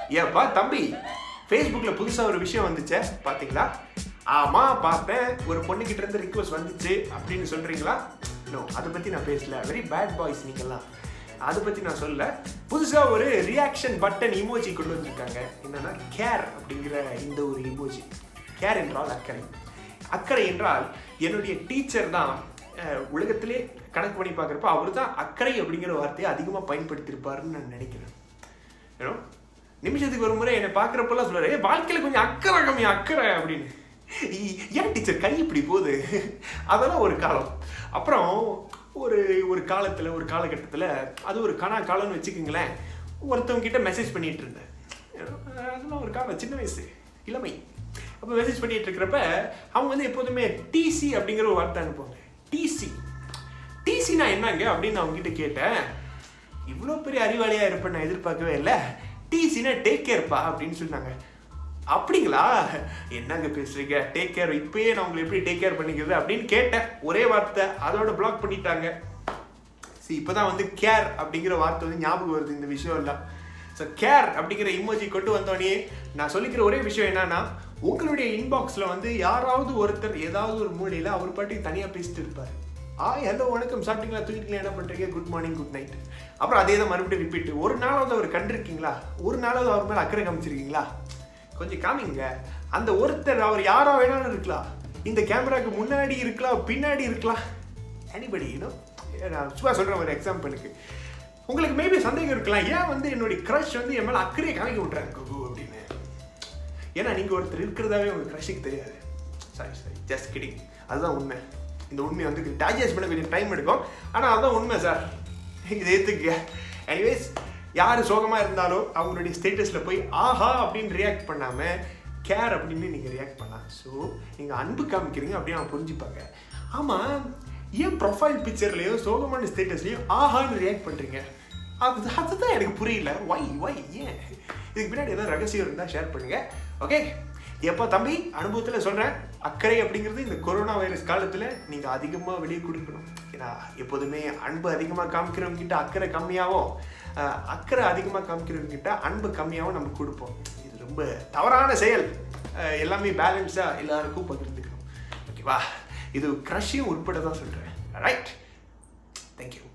ஏப்பா தம்பி ஃபேஸ்புக்கில் புதுசாக ஒரு விஷயம் வந்துச்சே பார்த்தீங்களா ஆமாம் பார்த்தேன் ஒரு பொண்ணுக்கிட்ட இருந்து ரிக்வஸ்ட் வந்துச்சு அப்படின்னு சொல்கிறீங்களா நோ அதை பற்றி நான் பேசல வெரி பேட் பாய்ஸ் நீங்கள்லாம் அதை பற்றி நான் சொல்லல புதுசாக ஒரு ரியாக்ஷன் பட்டன் இமோஜி கொண்டு வந்திருக்காங்க என்னன்னா கேர் அப்படிங்கிற இந்த ஒரு இமோஜி கேர் என்றால் அக்கறை அக்கறை என்றால் என்னுடைய டீச்சர் தான் அஹ், உலகத்திலே கணக்கு பண்ணி பார்க்குறப்ப அவர் தான் அக்கறை அப்படிங்கிற வார்த்தையை அதிகமாக பயன்படுத்தியிருப்பாருன்னு நான் நினைக்கிறேன் ஏன்னா நிமிஷத்துக்கு ஒரு முறை என்னை பார்க்குறப்பெல்லாம் சொல்லுவாரு "ஏய், வாழ்க்கையில கொஞ்சம் அக்கறை கம்மி அக்கறை அப்படின்னு இ- ஏன் டீச்சர் கை இப்படி போகுது அதெல்லாம் ஒரு காலம் அப்புறம் ஒரு ஒரு காலத்தில் ஒரு காலகட்டத்தில் அது ஒரு கணா காலம்னு வச்சுக்கோங்களேன் ஒருத்தவங்க கிட்ட மெசேஜ் பண்ணிட்டு இருந்தேன் அதெல்லாம் ஒரு காலம் சின்ன வயசு இளமை அப்போ மெசேஜ் பண்ணிட்டு இருக்கிறப்ப அவங்க வந்து எப்போதுமே டிசி அப்படிங்கிற ஒரு வார்த்தை அனுப்புவாங்க டிசி டிசினா என்னங்க அப்படின்னு அவங்க கிட்ட கேட்டேன் இவ்வளோ பெரிய அறிவாளியா இருப்பேன் நான் எதிர்பார்க்கவே இல்லை டிசினா டேக் கேர்ப்பா அப்படின்னு சொன்னாங்க அப்படிங்களா என்னங்க பேசுறீங்க டேக் கேர் இப்பயே நான் உங்களை எப்படி டேக் கேர் பண்ணிக்கிறது அப்படின்னு கேட்டேன் ஒரே வார்த்தை அதோட பிளாக் பண்ணிட்டாங்க சரி இப்போதான் வந்து கேர் அப்படிங்கிற வார்த்தை வந்து ஞாபகம் வருது இந்த விஷயம் எல்லாம் ஸோ கேர் அப்படிங்கிற இமோஜி கொண்டு வந்தோடனே நான் சொல்லிக்கிற ஒரே விஷயம் என்னன்னா உங்களுடைய இன்பாக்ஸில் வந்து யாராவது ஒருத்தர் ஏதாவது ஒரு மூலையில் அவர் பாட்டுக்கு தனியாக பேசிட்டு இருப்பார் ஆ ஹலோ வணக்கம் சாப்பிட்டீங்களா தூங்கிட்டீங்களா என்ன பண்ணுறீங்க குட் மார்னிங் குட் நைட் அப்புறம் அதே தான் மறுபடியும் ரிப்பீட் ஒரு நாளாவது அவர் கண்டிருக்கீங்களா ஒரு நாளாவது அவர் மேலே அக்கறை காமிச்சிருக்கீங்களா கொஞ்சம் காமிங்க அந்த ஒருத்தர் அவர் யாரா வேணாலும் இருக்கலாம் இந்த கேமராக்கு முன்னாடி இருக்கலாம் பின்னாடி இருக்கலாம் எனிபடி யூனோ நான் சும்மா சொல்கிறேன் ஒரு எக்ஸாம்பிளுக்கு உங்களுக்கு மேபி சந்தேகம் இருக்கலாம் ஏன் வந்து என்னுடைய க்ரஷ் வந்து என் மேலே அக்கறையை காமிக்க விட்றாங்க குகு அப்படின்னு ஏன்னா நீங்கள் ஒருத்தர் இருக்கிறதாவே உங்கள் க்ரஷுக்கு தெரியாது சாரி சாரி ஜஸ்ட் கிடிங் அதுதான் உண்மை இந்த உண்மையை வந்து டைஜஸ்ட் பண்ண கொஞ்சம் டைம் எடுக்கும் ஆனால் அதுதான் உண்மை சார் இது ஏற்றுக்க எனிவேஸ் யார் சோகமாக இருந்தாலும் அவங்களுடைய ஸ்டேட்டஸில் போய் ஆஹா அப்படின்னு ரியாக்ட் பண்ணாமல் கேர் அப்படின்னு நீங்கள் ரியாக்ட் பண்ணலாம் ஸோ நீங்கள் அன்பு காமிக்கிறீங்க அப்படின்னு அவங்க புரிஞ்சுப்பாங்க ஆமாம் ஏன் ப்ரொஃபைல் பிக்சர்லேயோ சோகமான ஸ்டேட்டஸ்லேயோ ஆஹான்னு ரியாக்ட் பண்ணுறீங்க அது அதுதான் எனக்கு புரியல ஒய் ஒய் ஏன் இதுக்கு பின்னாடி ஏதாவது ரகசியம் இருந்தால் ஷேர் பண்ணுங்கள் ஓகே எப்போ தம்பி அனுபவத்தில் சொல்கிறேன் அக்கறை அப்படிங்கிறது இந்த கொரோனா வைரஸ் காலத்தில் நீங்கள் அதிகமாக வெளியே கொடுக்கணும் ஏன்னா எப்போதுமே அன்பு அதிகமாக காமிக்கிறவங்க கிட்ட அக்கறை கம்மியாகவும் அஹ், அக்கறை அதிகமாக காமிக்கிறவங்க கிட்ட அன்பு கம்மியாகவும் நம்ம கொடுப்போம் இது ரொம்ப தவறான செயல் அஹ், எல்லாமே பேலன்ஸாக எல்லாருக்கும் பகிர்ந்துக்கணும் ஓகேவா இது க்ரஷையும் உட்பட தான் சொல்கிறேன் ரைட் தேங்க்யூ